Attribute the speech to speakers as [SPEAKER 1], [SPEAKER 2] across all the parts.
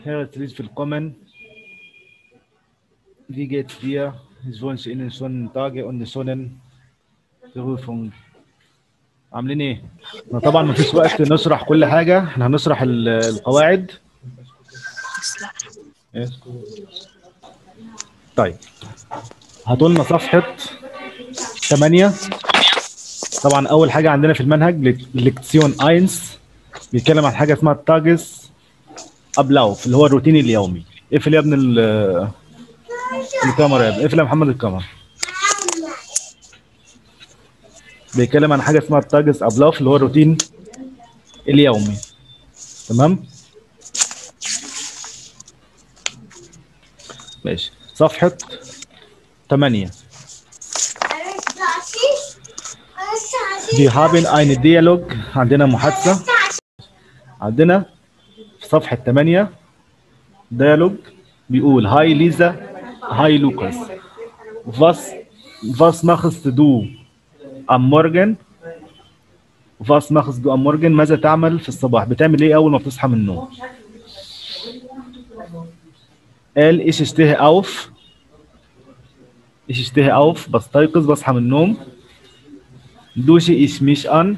[SPEAKER 1] Herzlich willkommen. Wie geht's dir? Ich wünsche Ihnen schönen Tage und eine schöne Berufung. عاملين ايه؟ احنا طبعا مفيش وقت نشرح كل حاجة، احنا هنشرح ال- القواعد. إيه؟ طيب هاتوا لنا صفحة 8 طبعا أول حاجة عندنا في المنهج ليكسيون 1 بيتكلم عن حاجة اسمها التاجس ابلاوف اللي هو الروتين اليومي اقفل يا ابن ال- الكاميرا يا ابني اقفل يا محمد الكاميرا بيتكلم عن حاجه اسمها التاجس ابلاوف اللي هو الروتين اليومي تمام ماشي صفحه 8 Wir haben eine Dialog عندنا محادثه عندنا في صفحة 8 ديالوج بيقول هاي ليزا هاي لوكاس was was machst du am Morgen was machst du am Morgen ماذا تعمل في الصباح بتعمل ايه اول ما بتصحى من النوم قال ich stehe auf ich stehe auf بستيقظ بصحى من النوم dusche ich mich an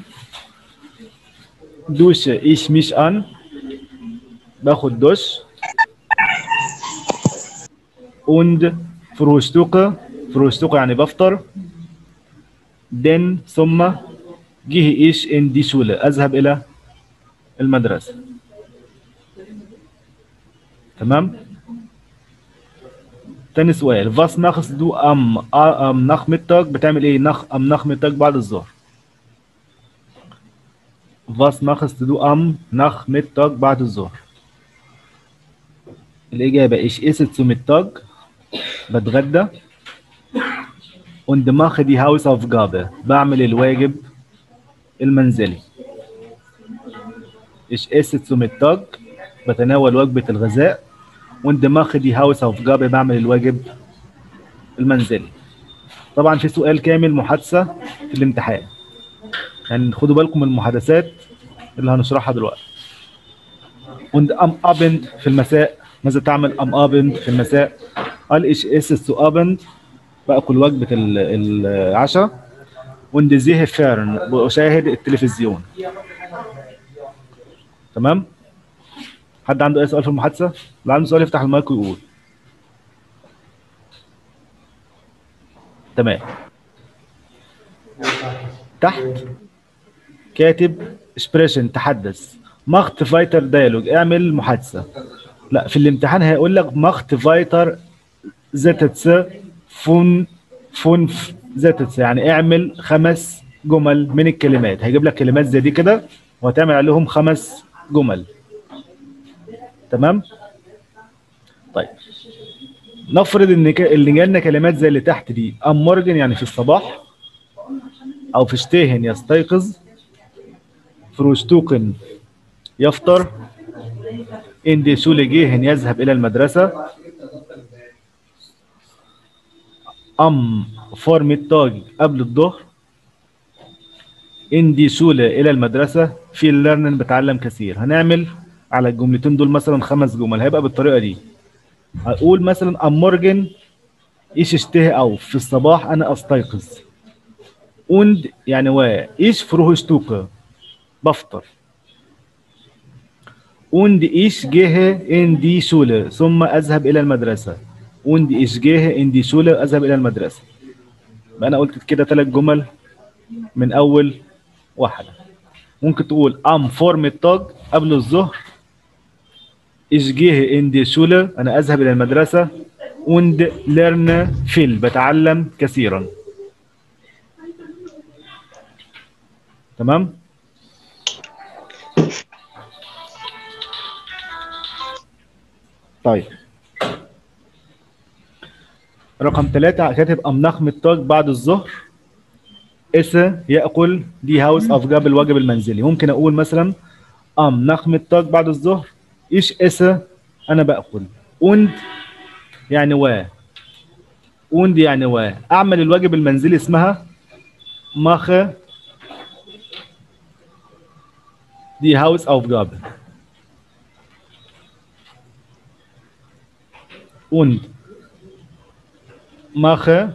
[SPEAKER 1] dusche ich mich an باخد دش und frühstücke frühstücke يعني بفطر denn ثم gehe ich in die Schule أذهب إلى المدرسة تمام تاني سؤال was machst du am am Nachmittag بتعمل ايه nach am Nachmittag بعد الظهر was machst du am Nachmittag بعد الظهر الإجابة ich esse zu Mittag بتغدى und mache die Hausaufgabe بعمل الواجب المنزلي ich esse zu Mittag بتناول وجبة الغذاء und mache die Hausaufgabe بعمل الواجب المنزلي طبعا في سؤال كامل محادثة في الامتحان يعني خدوا بالكم من المحادثات اللي هنشرحها دلوقتي und am Abend في المساء ماذا تعمل am Abend في المساء قال ich esse zu Abend بأكل وجبة ال- العشاء und sehe fern بأشاهد التلفزيون تمام حد عنده أي سؤال في المحادثة؟ اللي عنده سؤال يفتح المايك ويقول تمام تحت كاتب expression تحدث ماخت فايتر ديالوج اعمل محادثة لا في الامتحان هيقول لك ماخت فايتر زيتتس فون فون زيتتس يعني اعمل خمس جمل من الكلمات هيجيب لك كلمات زي دي كده وهتعمل عليهم خمس جمل تمام طيب نفرض ان ك- اللي جالنا كلمات زي اللي تحت دي ام مورجن يعني في الصباح او في شتيهن يستيقظ فروشتوكن يفطر ان دي شولي جيهن يذهب الى المدرسه ام فورميتاج قبل الظهر ان دي شولة الى المدرسه في الليرنن بتعلم كثير هنعمل على الجملتين دول مثلا خمس جمل هيبقى بالطريقه دي هقول مثلا ام مورجن ايش اشتهي او في الصباح انا استيقظ und يعني و ich frühstücke بفطر und ich gehe in die Schule ثم أذهب إلى المدرسة und ich gehe in die Schule أذهب إلى المدرسة يبقى أنا قلت كده ثلاث جمل من أول واحدة ممكن تقول am Vormittag قبل الظهر ich gehe in die Schule أنا أذهب إلى المدرسة und lerne viel بتعلم كثيرا تمام طيب رقم ثلاثة كاتب أم نخم التاج بعد الظهر إسا يأكل دي هاوس أفجاب الواجب المنزلي ممكن أقول مثلا أم نخم التاج بعد الظهر إيش إسا أنا بأكل und يعني و und يعني و أعمل الواجب المنزلي اسمها mache die Hausaufgabe und mache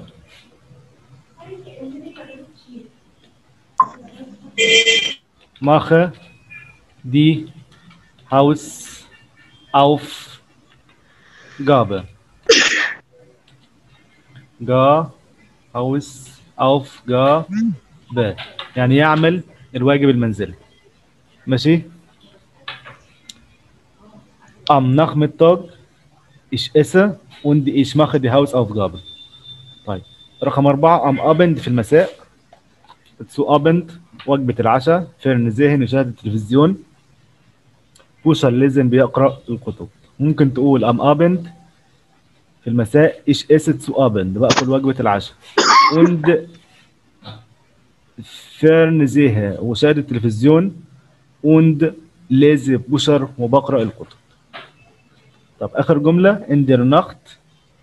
[SPEAKER 1] mache die Hausaufgabe. Ga Hausaufgabe يعني يعمل الواجب المنزلي ماشي am Nachmittag ich esse und ich mache die Hausaufgabe طيب رقم أربعة am Abend في المساء zu Abend وجبة العشاء فيرن ذهن يشاهد التلفزيون بوشر لازم بيقرأ الكتب ممكن تقول am Abend في المساء ich esse zu Abend باكل وجبة العشاء und فيرنزيه وشاهد التلفزيون und lese بوشر وبقرأ الكتب طب آخر جملة in der Nacht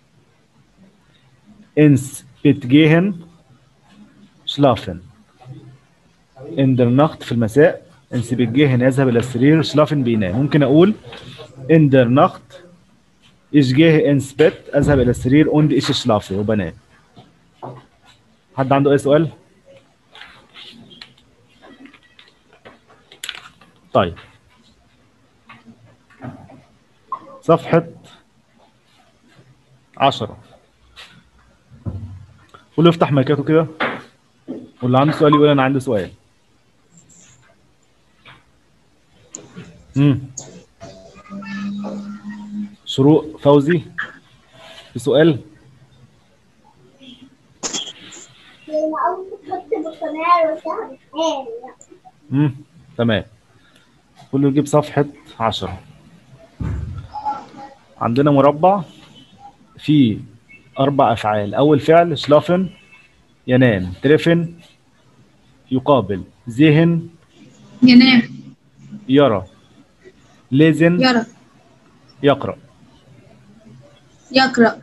[SPEAKER 1] ins Bett gehen schlafen in der Nacht في المساء ins Bett gehen يذهب إلى السرير schlafen بينام ممكن أقول in der Nacht ich gehe ins Bett أذهب إلى السرير und ich schlafe وبنام حد عنده أي سؤال؟ طيب صفحة عشرة واللي يفتح مايكاته كده واللي عنده سؤال يقول أنا عندي سؤال امم شروق فوزي في سؤال امم تمام كله يجيب صفحة عشرة عندنا مربع فيه أربع أفعال أول فعل شلافن ينام ترفن يقابل ذهن
[SPEAKER 2] ينام
[SPEAKER 1] يرى لازن
[SPEAKER 2] يرى
[SPEAKER 1] يقرأ
[SPEAKER 2] يقرأ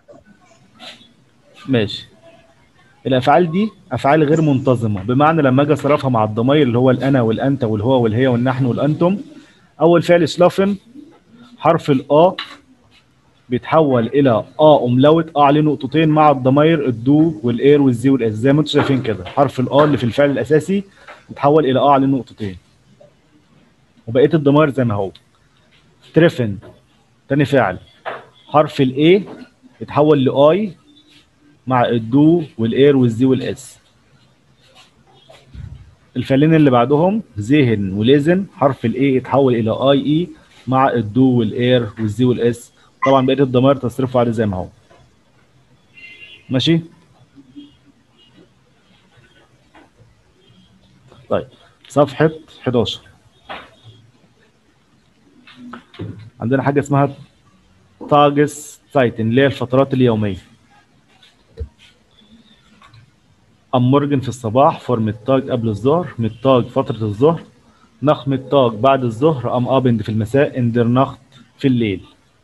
[SPEAKER 1] ماشي الافعال دي افعال غير منتظمه بمعنى لما اجي اصرفها مع الضمائر اللي هو الانا والانت والهو والهي والنحن والانتم اول فعل شلافن حرف الآ بيتحول الى ا املوت ا عليه نقطتين مع الضمائر الدو والاير والزي والاس زي ما انتم شايفين كده حرف الآ اللي في الفعل الاساسي بيتحول الى ا عليه نقطتين وبقيه الضمائر زي ما هو تريفن تاني فعل حرف الاي يتحول لاي مع الدو والاير والزي والاس الفعلين اللي بعدهم ذهن ولازن حرف الاي يتحول الى اي اي مع الدو والاير والزي والاس طبعا بقيه الضمائر تصرفوا عليه زي ما هو ماشي طيب صفحه 11 عندنا حاجه اسمها تاجس سايتن اللي هي الفترات اليوميه أم مورجن في الصباح فور متاج قبل الظهر متاج فترة الظهر نخ متاج بعد الظهر أم أبند في المساء اندر نخت في الليل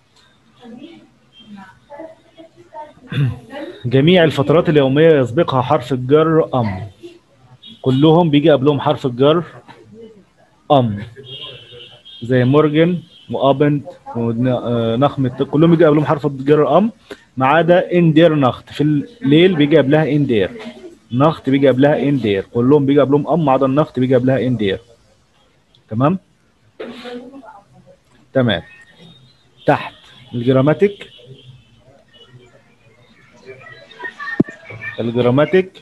[SPEAKER 1] جميع الفترات اليومية يسبقها حرف الجر أم كلهم بيجي قبلهم حرف الجر أم زي مورجن وأبند ونخ متاج كلهم بيجي قبلهم حرف الجر أم ما عدا اندير نخت في الليل بيجي قبلها اندير نخت بيجي قبلها ان دير كلهم بيجي قبلهم ام ما عدا النخت بيجي قبلها ان دير تمام تمام تحت الجراماتيك الجراماتيك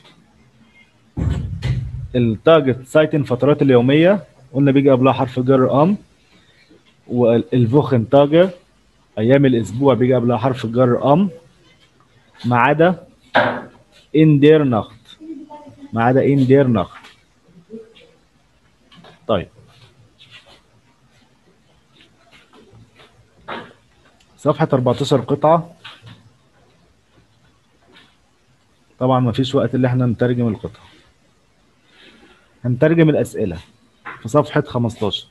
[SPEAKER 1] التارجت سايتن فترات اليوميه قلنا بيجي قبلها حرف جر ام والفوخن تاجر ايام الاسبوع بيجي قبلها حرف جر ام ما عدا ان دير نخت ما عدا ان دير نخت طيب صفحة 14 قطعة طبعا ما فيش وقت اللي احنا نترجم القطعة هنترجم الأسئلة في صفحة 15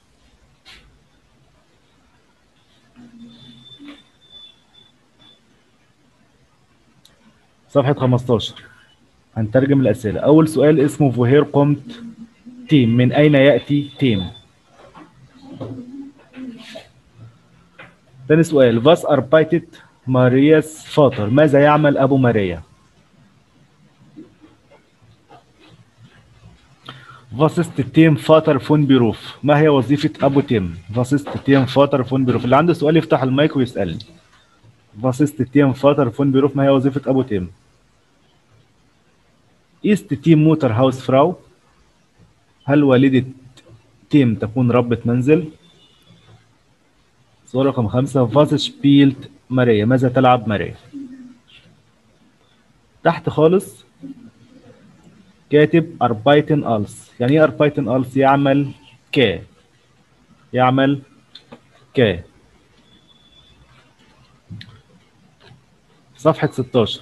[SPEAKER 1] صفحة 15 هنترجم الأسئلة أول سؤال اسمه فوهير قمت تيم من أين يأتي تيم تاني سؤال was arbeitet مارياس فاطر ماذا يعمل أبو ماريا فاسست تيم فاتر فون بيروف ما هي وظيفة أبو تيم فاسست تيم فاتر فون بيروف اللي عنده سؤال يفتح المايك ويسألني فاسست تيم فاتر فون بيروف ما هي وظيفة أبو تيم إيست تيم موتر هاوس فراو هل والدة تيم تكون ربة منزل سؤال رقم خمسة فاس شبيلت ماريا ماذا تلعب ماريا تحت خالص كاتب أربايتن ألس يعني إيه أربايتن ألس يعمل ك يعمل ك صفحة 16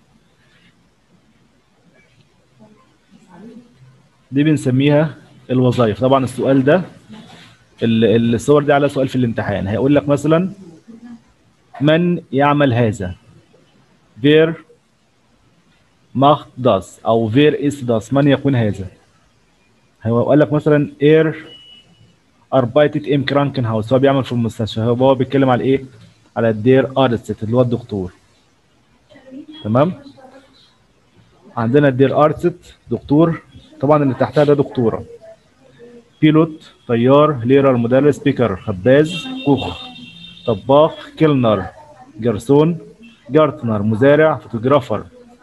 [SPEAKER 1] دي بنسميها الوظائف طبعا السؤال ده ال- الصور دي على سؤال في الامتحان هيقول لك مثلا من يعمل هذا wer macht das او wer ist das من يكون هذا هو قال لك مثلا er arbeitet im Krankenhaus هو بيعمل في المستشفى هو هو بيتكلم على ايه على der Arzt اللي هو الدكتور تمام عندنا الدير ارتست دكتور طبعا اللي تحتها ده دكتوره بيلوت طيار ليرر مدرس بيكر خباز كوخ طباخ كيلنر جرسون جارتنر مزارع فوتوغرافر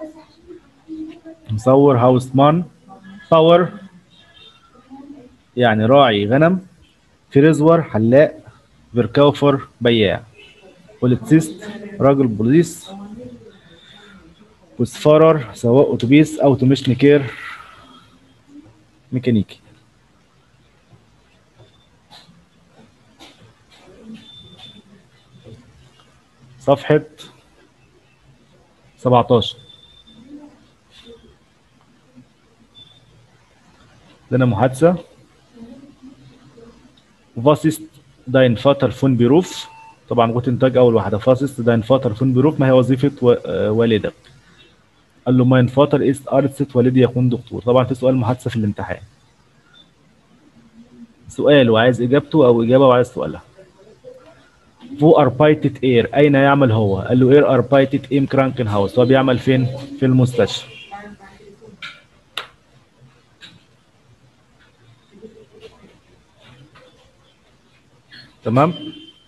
[SPEAKER 1] مصور هاوسمان باور يعني راعي غنم فريزور حلاق فيركاوفر بياع بوليتسيست راجل بوليس وسفارر سواق اتوبيس اوتوميشنيكير ميكانيكي صفحة 17 لنا محادثة فاسست داين فاتر فون بيروف طبعا جوتن تاج أول واحدة فاسست داين فاتر فون بيروف ما هي وظيفة و- آه، والدك قال له ماين فاتر است ارتست والدي يكون دكتور طبعا في سؤال محادثة في الامتحان سؤال وعايز إجابته أو إجابة وعايز سؤالها فو اربايتت اير اين يعمل هو قال له اير اربايتت ام كرانكن هاوس هو بيعمل فين في المستشفى تمام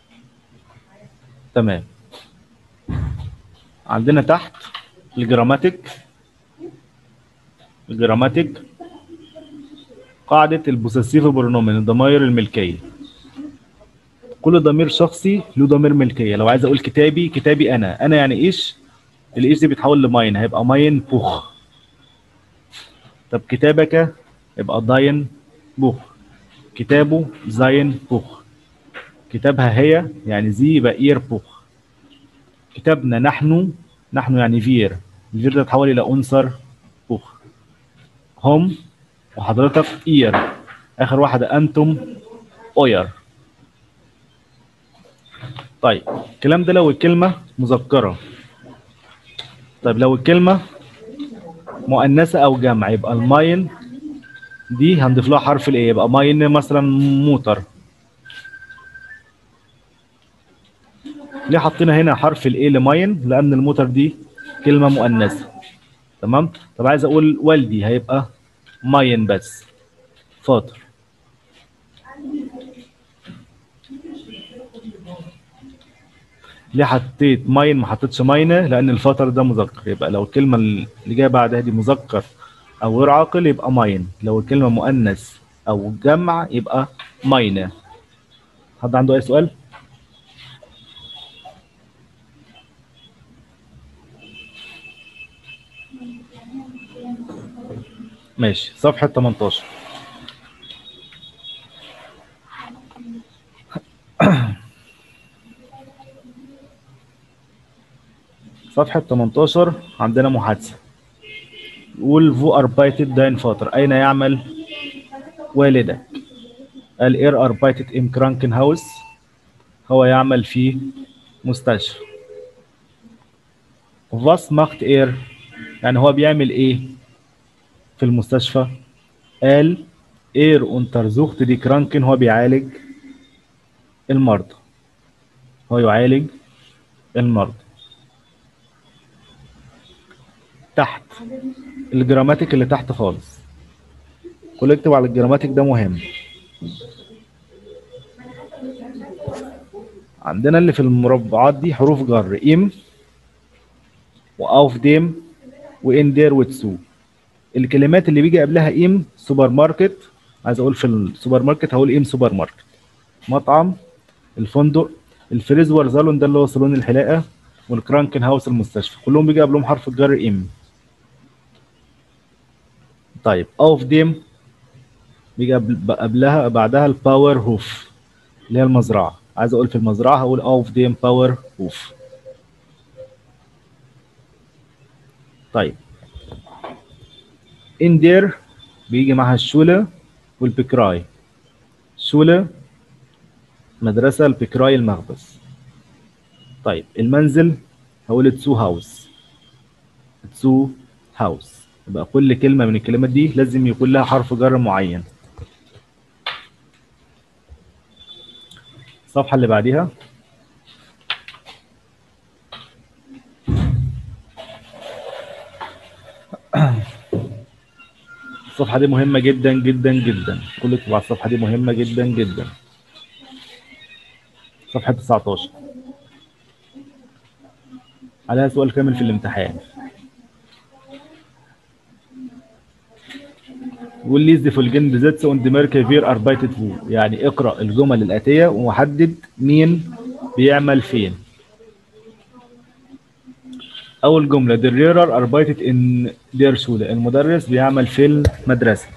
[SPEAKER 1] تمام عندنا تحت الجراماتيك الجراماتيك قاعدة البوسيسيف برونومين الضمائر الملكية كل ضمير شخصي له ضمير ملكيه لو عايز اقول كتابي كتابي انا انا يعني ايش الايش دي بيتحول لماين هيبقى ماين بوخ طب كتابك يبقى داين بوخ كتابه زاين بوخ كتابها هي يعني زي يبقى اير بوخ كتابنا نحن نحن يعني فير الفير ده اتحول الى انصر بوخ هم وحضرتك اير اخر واحده انتم اوير طيب الكلام ده لو الكلمة مذكرة طيب لو الكلمة مؤنثة أو جمع يبقى الماين دي هنضيف لها حرف الايه يبقى ماين مثلا موتر ليه حطينا هنا حرف الايه لماين لأن الموتر دي كلمة مؤنثة تمام طب عايز أقول والدي هيبقى ماين بس فاطر ليه حطيت ماين ما حطيتش ماينه لان الفتر ده مذكر يبقى لو الكلمه اللي جايه بعدها دي مذكر او غير عاقل يبقى ماين لو الكلمه مؤنث او جمع يبقى ماينه حد عنده اي سؤال ماشي صفحه 18 صفحة 18 عندنا محادثة يقول فو أربايتد داين فاتر أين يعمل والدك قال إير أربايتد إم كرانكن هاوس هو يعمل في مستشفى فاس ماخت إير يعني هو بيعمل إيه في المستشفى قال إير untersucht دي كرانكن هو بيعالج المرضى هو يعالج المرضى تحت الجراماتيك اللي تحت خالص كل اكتب على الجراماتيك ده مهم عندنا اللي في المربعات دي حروف جر ام واوف ديم وان دير وتسو الكلمات اللي بيجي قبلها ام سوبر ماركت عايز اقول في السوبر ماركت هقول ام سوبر ماركت مطعم الفندق الفريزور زالون ده اللي هو صالون الحلاقه والكرانكن هاوس المستشفى كلهم بيجي قبلهم حرف الجر ام طيب اوف ديم بيجي قبل- قبلها بعدها الباور هوف اللي هي المزرعه عايز اقول في المزرعه هقول اوف ديم باور هوف طيب ان دير بيجي معاها الشولة والبكراي شولة مدرسة البكراي المخبز طيب المنزل هقول تسو هاوس تسو هاوس يبقى كل كلمة من الكلمات دي لازم يكون لها حرف جر معين الصفحة اللي بعديها الصفحة دي مهمة جدا جدا جدا كل اكتب على الصفحة دي مهمة جدا جدا صفحة 19 عليها سؤال كامل في الامتحان والليز فولجن بزيتس und Merke wir arbeitet wo يعني اقرأ الجمل الآتية وحدد مين بيعمل فين أول جملة der Lehrer arbeitet in der Schule المدرس بيعمل في المدرسة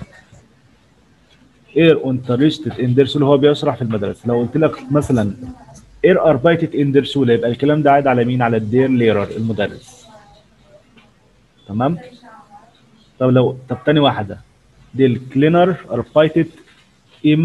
[SPEAKER 1] er unterrichtet in der Schule هو بيشرح في المدرسة لو قلت لك مثلا er arbeitet in der Schule يبقى الكلام ده عايد على مين على der Lehrer المدرس تمام طب لو طب تاني واحدة der Cleaner arbeitet im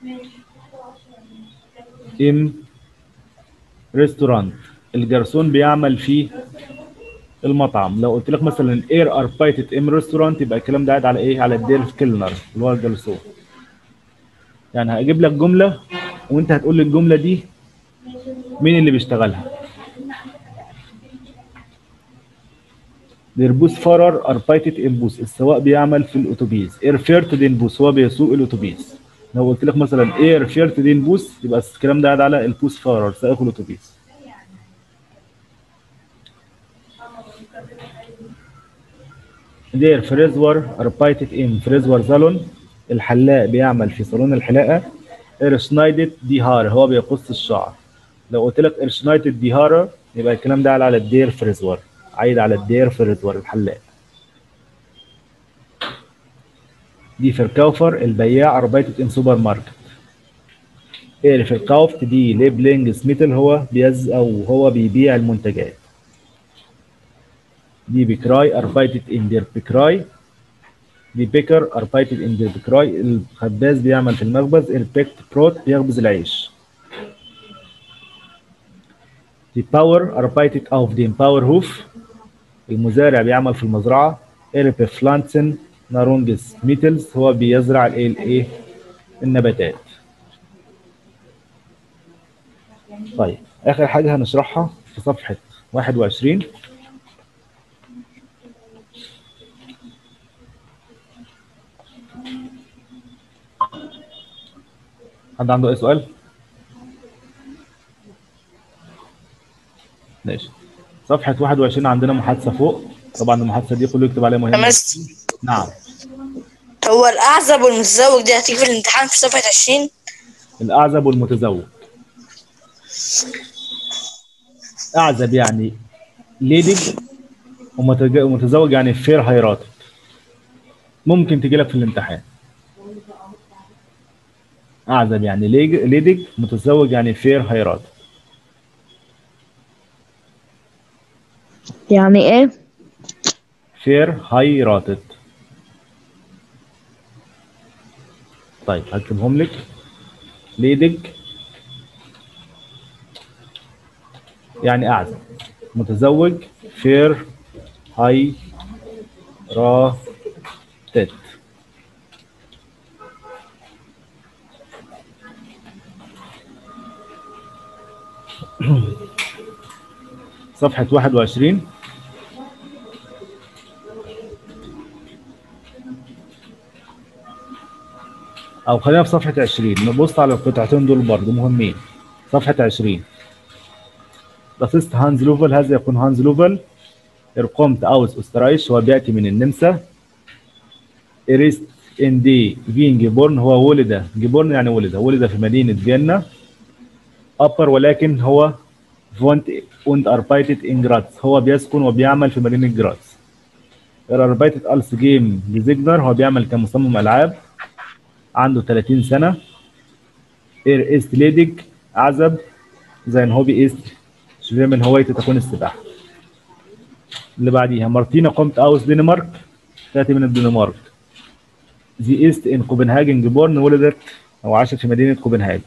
[SPEAKER 1] im Restaurant الجرسون بيعمل في المطعم لو قلت لك مثلا اير اربايتد ام ريستورانت يبقى الكلام ده قاعد على ايه على الدير كيلنر اللي هو الجلسون يعني هجيب لك جمله وانت هتقول لي الجمله دي مين اللي بيشتغلها Der Busfahrer arbeitet im Bus السواق بيعمل في الاتوبيس er fährt den Bus هو بيسوق الاتوبيس لو قلت لك مثلا er fährt den Bus يبقى الكلام ده قاعد على البوس فارر سائق الاتوبيس Der Friseur arbeitet im Friseursalon الحلاق بيعمل في صالون الحلاقة er schneidet die Haare هو بيقص الشعر لو قلت لك er schneidet die Haare يبقى الكلام ده على الدير فريزور عايد على الدير فريزور الحلاق دي Verkäufer البياع arbeitet im Supermarkt er verkauft die Lieblingsmittel هو بيز أو هو بيبيع المنتجات دي بكراي arbeitet in der Bäckerei دي بيكر arbeitet in der Bäckerei الخباز بيعمل في المخبز البيكت بروت بيخبز العيش دي باور arbeitet auf dem Bauerhof المزارع بيعمل في المزرعة er bepflanzen Nahrungsmittel هو بيزرع الايه الايه النباتات طيب اخر حاجة هنشرحها في صفحة 21 حد عنده اي سؤال؟ ماشي صفحة 21 عندنا محادثة فوق طبعا المحادثة دي كله يكتب عليها مهمة
[SPEAKER 2] مست
[SPEAKER 1] نعم
[SPEAKER 2] هو الأعزب والمتزوج دي هتيجي في الامتحان في صفحة 20
[SPEAKER 1] الأعزب والمتزوج أعزب يعني ليدج ومتج- ومتزوج يعني فير هيراتد ممكن تجي لك في الامتحان أعزب يعني ليج- ليدج متزوج يعني فير هيراتد
[SPEAKER 3] يعني ايه
[SPEAKER 1] فير هيراتد طيب هكتبهم لك ليدج يعني أعزب متزوج فير هاي راتد صفحة 21 او خلينا في صفحه 20 نبص على القطعتين دول برضه مهمين صفحه 20 Das ist Hans Lovel هذا يكون هانز لوفل Er kommt aus Österreich هو بيأتي من النمسا Er ist in die Wien geboren هو ولد geboren يعني ولد ولد في مدينة فيينا Upper ولكن هو wohnt und arbeitet in Graz هو بيسكن وبيعمل في مدينة جراز Er arbeitet als Game Designer هو بيعمل كمصمم ألعاب عنده 30 سنة Er ist ledig أعزب sein Hobby ist Schwimmen هوايته تكون السباحة اللي بعديها مارتينا قمت أوس دنمارك تأتي من الدنمارك Sie ist in Kopenhagen geboren ولدت أو عاشت في مدينة كوبنهاجن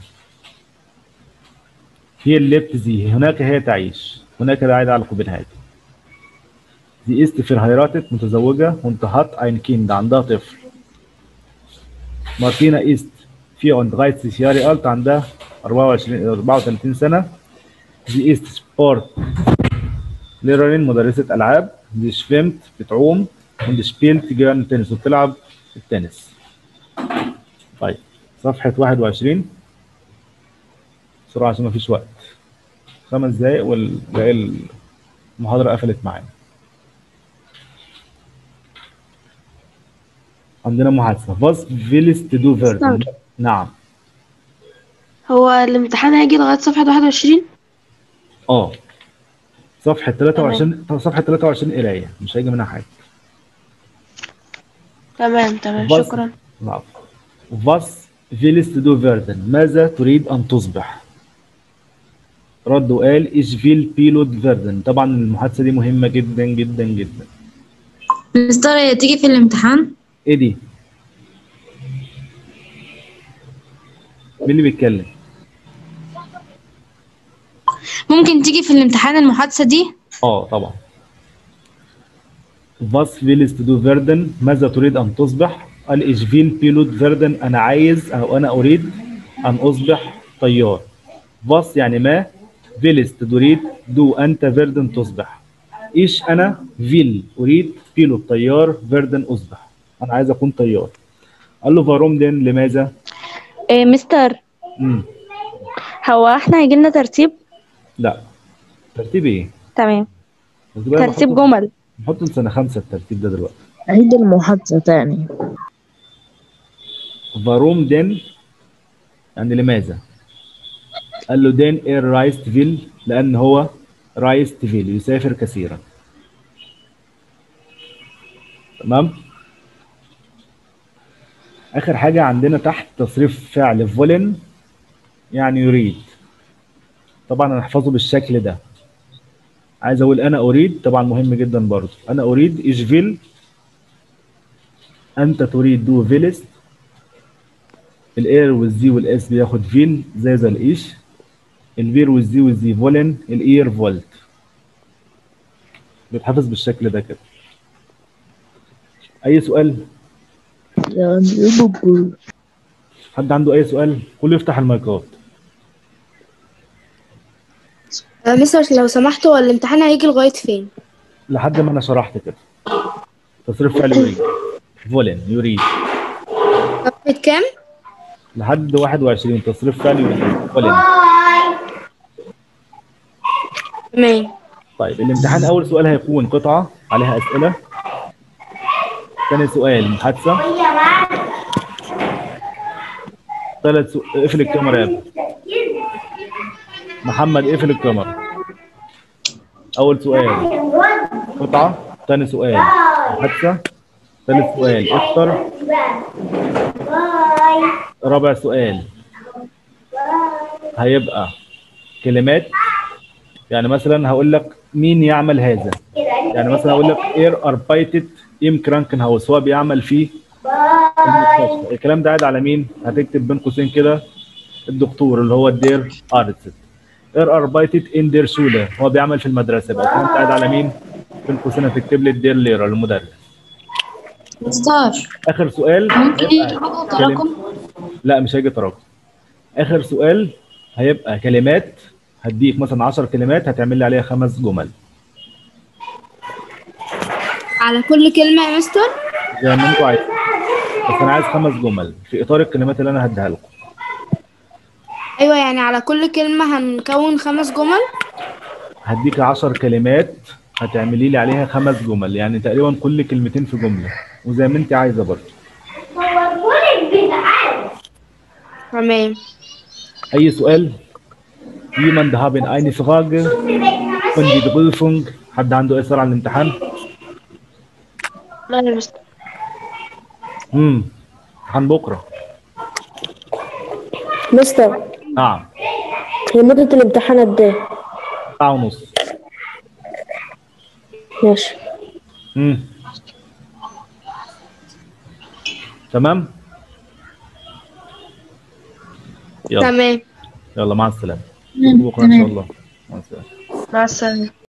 [SPEAKER 1] هي اللي بتزي هناك هي تعيش هناك بعيد على كوبنهاجن Sie ist verheiratet متزوجة und hat ein Kind عندها طفل مارتينا ist 34 Jahre alt عندها 24 34 سنة Sie ist Sport Lehrerin مدرسة ألعاب Sie schwimmt بتعوم und spielt gerne تنس وبتلعب التنس طيب صفحة 21 بسرعة عشان مفيش وقت خمس دقايق والباقي المحاضرة قفلت معانا عندنا محادثة was willst du werden
[SPEAKER 3] استنى.
[SPEAKER 1] نعم
[SPEAKER 3] هو الامتحان هيجي لغاية صفحة 21
[SPEAKER 1] اه صفحة 23 صفحة 23 قراية مش هيجي منها حاجة
[SPEAKER 3] تمام تمام
[SPEAKER 1] بس.
[SPEAKER 3] شكرا
[SPEAKER 1] نعم was willst du werden ماذا تريد أن تصبح رد وقال ich will pilot werden طبعا المحادثة دي مهمة جدا جدا جدا
[SPEAKER 4] مستر هي تيجي في الامتحان
[SPEAKER 1] ايه دي مين اللي بيتكلم
[SPEAKER 4] ممكن تيجي في الامتحان المحادثة دي
[SPEAKER 1] اه طبعا was willst du werden ماذا تريد أن تصبح قال ich will pilot werden أنا عايز أو أنا أريد أن أصبح طيار was يعني ما willst تريد do أنت werden تصبح إيش أنا will أريد pilot طيار werden أصبح أنا عايز أكون طيار قال له فاروم دين لماذا؟
[SPEAKER 5] إيه مستر
[SPEAKER 1] مم.
[SPEAKER 5] هو احنا هيجي لنا ترتيب
[SPEAKER 1] لا ترتيب إيه؟
[SPEAKER 5] تمام
[SPEAKER 1] خد بالك
[SPEAKER 5] ترتيب
[SPEAKER 1] نحط-
[SPEAKER 5] جمل
[SPEAKER 1] نحط سنة خمسة الترتيب ده دلوقتي
[SPEAKER 6] عيد المحادثة تاني
[SPEAKER 1] فاروم دين يعني لماذا؟ قال له دين اير رايستفيل لأن هو رايستفيل يسافر كثيرا تمام؟ آخر حاجة عندنا تحت تصريف فعل فولن يعني يريد طبعا هنحفظه بالشكل ده عايز أقول أنا أريد طبعا مهم جدا برضه أنا أريد إيش فيل أنت تريد دو فيلست الاير والزي والاس بياخد فيل زي زي الايش الفير والزي والزي فولن الاير فولت بيتحفظ بالشكل ده كده اي سؤال
[SPEAKER 6] يعني ايه بوبو
[SPEAKER 1] حد عنده اي سؤال كله يفتح المايكات
[SPEAKER 7] آه، مستر لو سمحت هو الامتحان هيجي لغاية فين؟
[SPEAKER 1] لحد ما انا شرحت كده تصريف فعل يريد فولن يريد
[SPEAKER 7] صفحة كام؟
[SPEAKER 1] لحد 21 تصريف فعل يريد فولن
[SPEAKER 7] تمام
[SPEAKER 1] طيب الامتحان اول سؤال هيكون قطعه عليها اسئله ثاني سؤال محادثه ثالث سؤال اقفل الكاميرا يا ابني محمد اقفل الكاميرا اول سؤال قطعه ثاني سؤال محادثه ثالث سؤال افطر رابع سؤال هيبقى كلمات يعني مثلا هقول لك مين يعمل هذا يعني مثلا هقول لك اير اربايتد ام كرانكن هاوس هو بيعمل في المستشفى الكلام ده قاعد على مين هتكتب بين قوسين كده الدكتور اللي هو الدير ارتست اير اربايتد ان دير شوله هو بيعمل في المدرسه يبقى الكلام ده قاعد على مين بين قوسين هتكتب لي الدير ليرا المدرس
[SPEAKER 4] مستر
[SPEAKER 1] اخر سؤال
[SPEAKER 4] ممكن
[SPEAKER 1] هيبقى
[SPEAKER 4] يجي حاجة
[SPEAKER 1] كلم-
[SPEAKER 4] تراكم
[SPEAKER 1] لا مش هيجي تراكم اخر سؤال هيبقى كلمات هديك مثلا 10 كلمات هتعمل لي عليها خمس جمل
[SPEAKER 7] على كل كلمة يا مستر؟
[SPEAKER 1] زي ما انتوا عايزين بس انا عايز خمس جمل في اطار الكلمات اللي انا هديها لكم
[SPEAKER 7] ايوه يعني على كل كلمة هنكون خمس جمل
[SPEAKER 1] هديك 10 كلمات هتعملي لي عليها خمس جمل يعني تقريبا كل كلمتين في جمله وزي ما انت عايزه برضه
[SPEAKER 7] تمام
[SPEAKER 1] اي سؤال jemand haben eine Frage und die Prüfung حد عنده اي سؤال عن الامتحان
[SPEAKER 3] لا يا مستر
[SPEAKER 1] امم امتحان بكره
[SPEAKER 8] مستر
[SPEAKER 1] نعم
[SPEAKER 8] هي مدة الامتحان قد ايه؟
[SPEAKER 1] ساعه ونص
[SPEAKER 8] ماشي
[SPEAKER 1] امم تمام يلا
[SPEAKER 7] تمام
[SPEAKER 1] يلا مع السلامه بكره ان شاء الله مع السلامه
[SPEAKER 3] مع السلامة